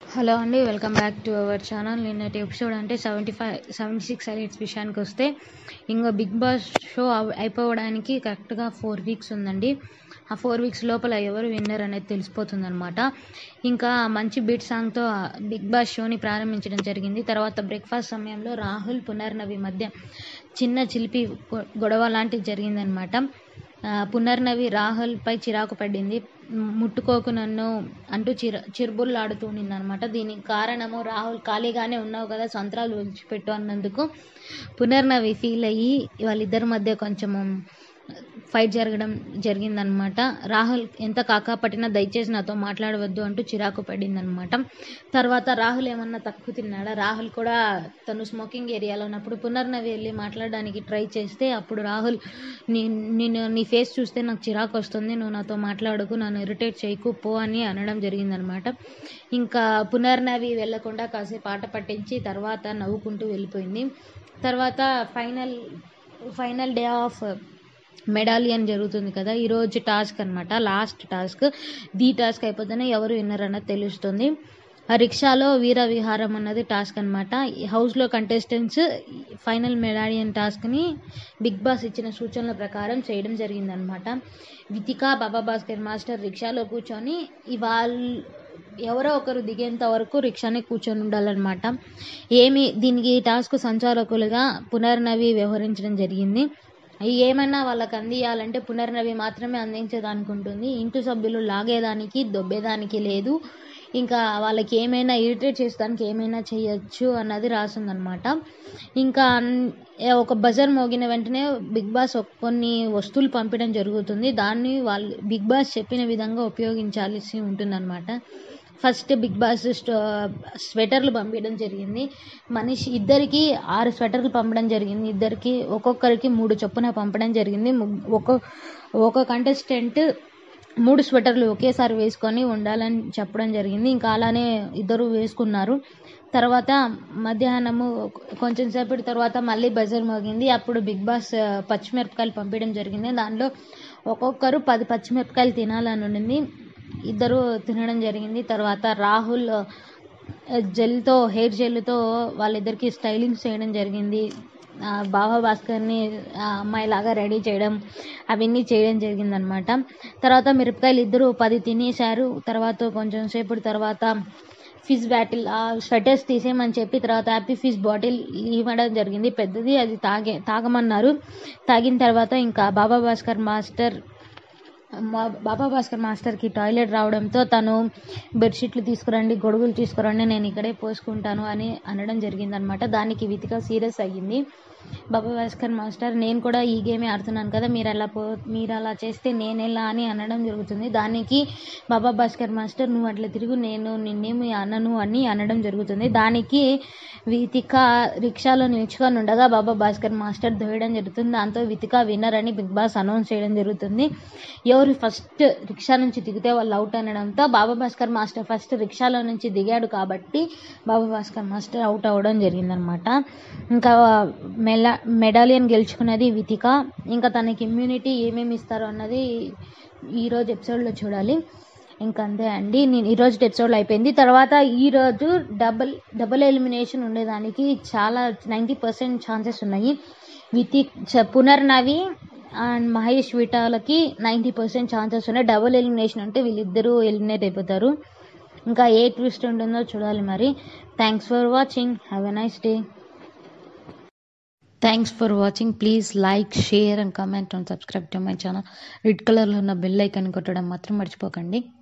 hello అండి welcome back to our channel నిన్నటి episode అంటే seventy five seventy six eights విషయానికి వస్తే ఇంకా బిగ్ బాస్ షో అవ్- అయిపోవడానికి కరెక్ట్గా ఫోర్ వీక్స్ ఉందండి ఆ ఫోర్ వీక్స్ లోపల ఎవరు విన్నర్ అనేది తెలిసిపోతుంది అనమాట ఇంకా మంచి బీట్ సాంగ్తో బిగ్ బాస్ షోని ప్రారంభించడం జరిగింది తర్వాత బ్రేక్ఫాస్ట్ సమయంలో రాహుల్ పునర్నవి మధ్య చిన్న చిలిపి గొ- గొడవ లాంటిది జరిగిందనమాట ఆ, పునర్నవి రాహుల్ పై చిరాకు పడింది మ్, ముట్టుకోకు నన్ను అంటూ చిర చిరుబుర్లాడుతూ అనమాట దీనికి కారణము రాహుల్ ఖాళీగానే ఉన్నావు కదా సంతరాలు విడిచిపెట్టు అన్నందుకు పునర్నవి ఫీల్ అయ్యి వాళ్ళిద్దరి మధ్య కొంచెము ఫైట్ జరగడం జరిగిందనమాట రాహుల్ ఎంత కాకా పట్టినా దయచేసి నాతో మాట్లాడవద్దు అంటూ చిరాకు పడిందనమాట తర్వాత రాహుల్ ఏమన్నా తక్కువ తిన్నాడా రాహుల్ కూడా తను స్మోకింగ్ ఏరియాలో ఉన్నప్పుడు పునర్నవి వెళ్ళి మాట్లాడడానికి ట్రై చేస్తే అప్పుడు రాహుల్ నీ నేను నీ ఫేస్ చూస్తే నాకు చిరాకు వస్తుంది నువ్వు నాతో మాట్లాడకు నన్ను ఇరిటేట్ చేయకు పో అని అనడం జరిగిందనమాట ఇంకా పునర్నవి వెళ్ళకుండా కాసేపు ఆట పట్టించి తర్వాత నవ్వుకుంటూ వెళ్ళిపోయింది తర్వాత final final day of medallion జరుగుతుంది కదా ఈరోజు టాస్క్ అనమాట లాస్ట్ టాస్క్ ది టాస్క్ అయిపోతేనే ఎవరు విన్నర్ అన్నది తెలుస్తుంది ఆ రిక్షాలో వీర విహారం అన్నది టాస్క్ అనమాట హౌస్లో కంటెస్టెంట్స్ ఫైనల్ మెడాలియన్ టాస్క్ని బిగ్ బాస్ ఇచ్చిన సూచనల ప్రకారం చేయడం జరిగిందనమాట వితిక బాబా భాస్కర్ మాస్టర్ రిక్షాలో కూర్చొని ఇవాళ ఎవరో ఒకరు దిగేంత వరకు రిక్షానే కూర్చొని ఉండాలన్నమాట ఏమి దీనికి టాస్క్ సంచాలకులుగా పునర్నవి వ్యవహరించడం జరిగింది అవి ఏమైనా వాళ్ళకి అందియాలంటే పునర్నవి మాత్రమే అందించేదానికి ఉంటుంది ఇంటి సభ్యులు లాగేదానికి దొబ్బేదానికి లేదు ఇంకా వాళ్ళకి ఏమైనా ఇరిటేట్ చేసేదానికి ఏమైనా చేయొచ్చు అన్నది రాసిందనమాట ఇంకా అన్- ఏ ఒక బజర్ మోగిన వెంటనే బిగ్ బాస్ ఒక కొన్ని వస్తువులు పంపించడం జరుగుతుంది దాన్ని వాళ్ళు బిగ్ బాస్ చెప్పిన విధంగా ఉపయోగించాల్సి ఉంటుందన్నమాట ఫస్ట్ బిగ్ బాస్ స్టో- స్వెటర్లు పంపించడం జరిగింది మనిషి ఇద్దరికి ఆరు స్వెటర్లు పంపడం జరిగింది ఇద్దరికి ఒక్కొక్కరికి మూడు చొప్పున పంపడం జరిగింది ము- ఒక్కో ఒక కంటెస్టెంట్ మూడు స్వెటర్లు ఒకేసారి వేసుకొని ఉండాలని చెప్పడం జరిగింది ఇంకా అలానే ఇద్దరు వేసుకున్నారు తర్వాత మధ్యాహ్నము కొంచెం సేపటి తర్వాత మళ్ళీ బజర్ మోగింది అప్పుడు బిగ్ బాస్ ఆ, పచ్చిమిరపకాయలు పంపించడం జరిగింది దానిలో ఒక్కొక్కరు పది పచ్చిమిరపకాయలు తినాలని ఉండింది ఇద్దరు తినడం జరిగింది తర్వాత రాహుల్ ఆ, జెల్తో హెయిర్ జెల్తో వాళ్ళిద్దరికి స్టైలింగ్ చేయడం జరిగింది ఆ, బాబా భాస్కర్ని ఆ, అమ్మాయిలాగా రెడీ చేయడం అవన్నీ చేయడం జరిగిందనమాట తర్వాత మిరపకాయలు ఇద్దరు పది తినేశారు తర్వాత కొంచెం సేపటి తర్వాత ఫిజ్ బాటిల్ ఆ స్వెటర్స్ తీసేయమని చెప్పి తర్వాత హ్యాపీ ఫిజ్ బాటిల్ ఇవ్వడం జరిగింది పెద్దది అది తాగే తాగమన్నారు తాగిన తర్వాత ఇంకా బాబా భాస్కర్ మాస్టర్ మా బాబా భాస్కర్ మాస్టర్కి టాయిలెట్ రావడంతో తను బెడ్షీట్లు తీసుకురండి గొడుగులు తీసుకురండి నేను ఇక్కడే పోసుకుంటాను అని అనడం జరిగిందనమాట దానికి వితిక సీరియస్ అయ్యింది బాబా భాస్కర్ మాస్టర్ నేను కూడా ఈ గేమే ఆడుతున్నాను కదా మీరు అలా పో మీరు అలా చేస్తే నేను ఎలా అని అనడం జరుగుతుంది దానికి బాబా భాస్కర్ మాస్టర్ నువ్వు అట్లా తిరుగు నేను నిన్నేమి అనను అని అనడం జరుగుతుంది దానికి వితిక రిక్షాలో నిల్చుకొని ఉండగా బాబా భాస్కర్ మాస్టర్ దోయడం జరుగుతుంది దాంతో వితిక విన్నర్ అని బిగ్ బాస్ అనౌన్స్ చేయడం జరుగుతుంది ఎవరు ఫస్ట్ రిక్షా నుంచి దిగితే వాళ్ళు అవుట్ అనడంతో బాబా భాస్కర్ మాస్టర్ ఫస్ట్ రిక్షాలో నుంచి దిగాడు కాబట్టి బాబా భాస్కర్ మాస్టర్ అవుట్ అవ్వడం జరిగిందనమాట ఇంకా మెలా మెడాలియన్ గెలుచుకున్నది వితిక ఇంకా తనకి ఇమ్యూనిటీ ఏమేమి ఇస్తారో అన్నది ఈరోజు ఎపిసోడ్లో చూడాలి ఇంకా అంతే అండి నేను ఈరోజు ఎపిసోడ్లో అయిపోయింది తర్వాత ఈరోజు డబుల్ డబుల్ ఎలిమినేషన్ ఉండేదానికి చాలా నైంటీ పర్సెంట్ ఛాన్సెస్ ఉన్నాయి వితి చ- పునర్నవి అండ్ మహేష్ విటాలకి నైంటీ పర్సెంట్ ఛాన్సెస్ ఉన్నాయి డబుల్ ఎలిమినేషన్ అంటే వీళ్ళిద్దరూ ఎలిమినేట్ అయిపోతారు ఇంకా ఏ ట్విస్ట్ ఉంటుందో చూడాలి మరి thanks for watching have a nice day thanks for watching please like share and comment and subscribe to my channel red కలర్లో ఉన్న బెల్ ఐకాన్ కొట్టడం మాత్రం మర్చిపోకండి